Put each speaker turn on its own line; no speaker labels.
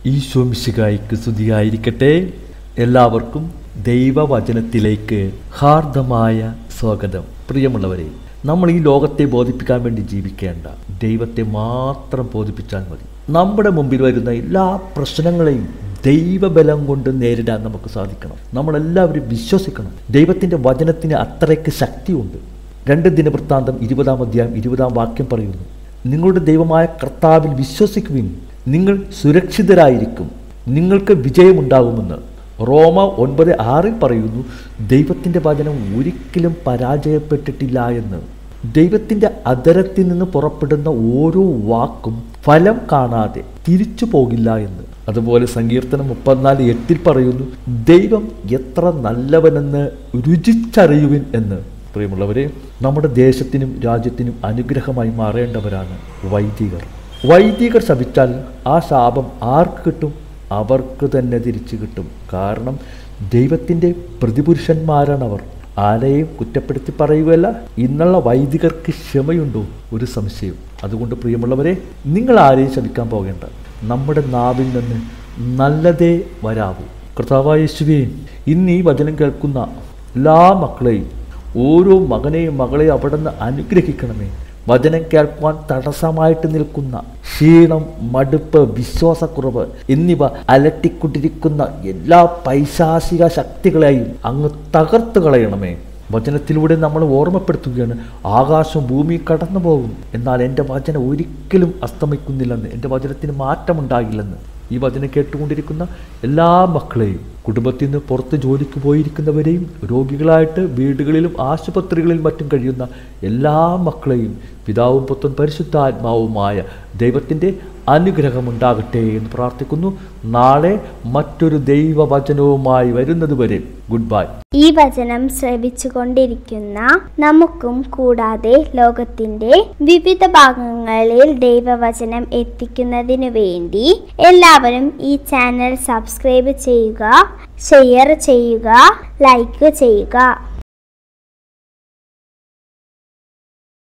ഈശോ മിശികായിക്ക് സ്തുതിയായിരിക്കട്ടെ എല്ലാവർക്കും ദൈവവചനത്തിലേക്ക് ഹാർദമായ സ്വാഗതം പ്രിയമുള്ളവരെ നമ്മൾ ഈ ലോകത്തെ ബോധിപ്പിക്കാൻ വേണ്ടി ജീവിക്കേണ്ട ദൈവത്തെ മാത്രം ബോധിപ്പിച്ചാൽ മതി നമ്മുടെ മുമ്പിൽ വരുന്ന എല്ലാ പ്രശ്നങ്ങളെയും ദൈവബലം കൊണ്ട് നേരിടാൻ നമുക്ക് സാധിക്കണം നമ്മളെല്ലാവരും വിശ്വസിക്കണം ദൈവത്തിൻ്റെ വചനത്തിന് അത്രയ്ക്ക് ശക്തിയുണ്ട് രണ്ട് ദിനവൃത്താന്തം ഇരുപതാം അധ്യായം ഇരുപതാം വാക്യം പറയുന്നു നിങ്ങളുടെ ദൈവമായ കർത്താവിൽ വിശ്വസിക്കുവിൻ നിങ്ങൾ സുരക്ഷിതരായിരിക്കും നിങ്ങൾക്ക് വിജയമുണ്ടാകുമെന്ന് റോമ ഒൻപത് ആറിൽ പറയുന്നു ദൈവത്തിൻ്റെ വചനം ഒരിക്കലും പരാജയപ്പെട്ടിട്ടില്ല എന്ന് ദൈവത്തിൻ്റെ അതരത്തിൽ നിന്ന് പുറപ്പെടുന്ന ഓരോ വാക്കും ഫലം കാണാതെ തിരിച്ചു പോകില്ല എന്ന് അതുപോലെ സങ്കീർത്തനം മുപ്പത്തിനാല് എട്ടിൽ പറയുന്നു ദൈവം എത്ര നല്ലവനെന്ന് രുചിച്ചറിയുവിൻ എന്ന് പ്രിയമുള്ളവരെ നമ്മുടെ ദേശത്തിനും രാജ്യത്തിനും അനുഗ്രഹമായി മാറേണ്ടവരാണ് വൈദികർ വൈദികർ ശപിച്ചാൽ ആ ശാപം ആർക്ക് കിട്ടും അവർക്ക് തന്നെ തിരിച്ചു കിട്ടും കാരണം ദൈവത്തിൻ്റെ പ്രതിപുരുഷന്മാരാണ് അവർ ആരെയും കുറ്റപ്പെടുത്തി പറയുകയല്ല ഇന്നുള്ള വൈദികർക്ക് ക്ഷമയുണ്ടോ ഒരു സംശയം അതുകൊണ്ട് പ്രിയമുള്ളവരെ നിങ്ങൾ ആരെയും ശപിക്കാൻ പോകേണ്ട നമ്മുടെ നാവിൽ നിന്ന് നല്ലതേ വരാവൂ കർത്താവായ യേശുവേ ഇന്ന് ഈ വചനം കേൾക്കുന്ന എല്ലാ മക്കളെയും ഓരോ മകനെയും മകളെയും അവിടെ നിന്ന് അനുഗ്രഹിക്കണമേ വചനം കേൾക്കുവാൻ തടസ്സമായിട്ട് നിൽക്കുന്ന ക്ഷീണം മടുപ്പ് വിശ്വാസക്കുറവ് എന്നിവ അലട്ടിക്കൊണ്ടിരിക്കുന്ന എല്ലാ പൈശാചിക ശക്തികളെയും അങ്ങ് തകർത്ത് കളയണമേ വചനത്തിലൂടെ നമ്മൾ ഓർമ്മപ്പെടുത്തുകയാണ് ആകാശം ഭൂമി കടന്നു പോകും എന്നാൽ എൻ്റെ വചനം ഒരിക്കലും അസ്തമിക്കുന്നില്ലെന്ന് എൻ്റെ വചനത്തിന് മാറ്റമുണ്ടാകില്ലെന്ന് ഈ വചനം കേട്ടുകൊണ്ടിരിക്കുന്ന എല്ലാ മക്കളെയും കുടുംബത്തിൽ നിന്ന് പുറത്ത് ജോലിക്ക് പോയിരിക്കുന്നവരെയും രോഗികളായിട്ട് വീടുകളിലും ആശുപത്രികളിലും മറ്റും കഴിയുന്ന എല്ലാ മക്കളെയും പിതാവും പുത്രൻ പരിശുദ്ധാത്മാവുമായ ദൈവത്തിൻ്റെ അനുഗ്രഹമുണ്ടാകട്ടെ എന്ന് പ്രാർത്ഥിക്കുന്നു നാളെ മറ്റൊരു ദൈവവചനവുമായി വരുന്നതുവരെ ഗുഡ് ബൈ
ഈ വചനം ശ്രവിച്ചുകൊണ്ടിരിക്കുന്ന നമുക്കും കൂടാതെ ലോകത്തിന്റെ വിവിധ ഭാഗങ്ങളിൽ ദൈവവചനം എത്തിക്കുന്നതിനു വേണ്ടി എല്ലാവരും ഈ ചാനൽ സബ്സ്ക്രൈബ് ചെയ്യുക ഷെയർ ചെയ്യുക ലൈക്ക് ചെയ്യുക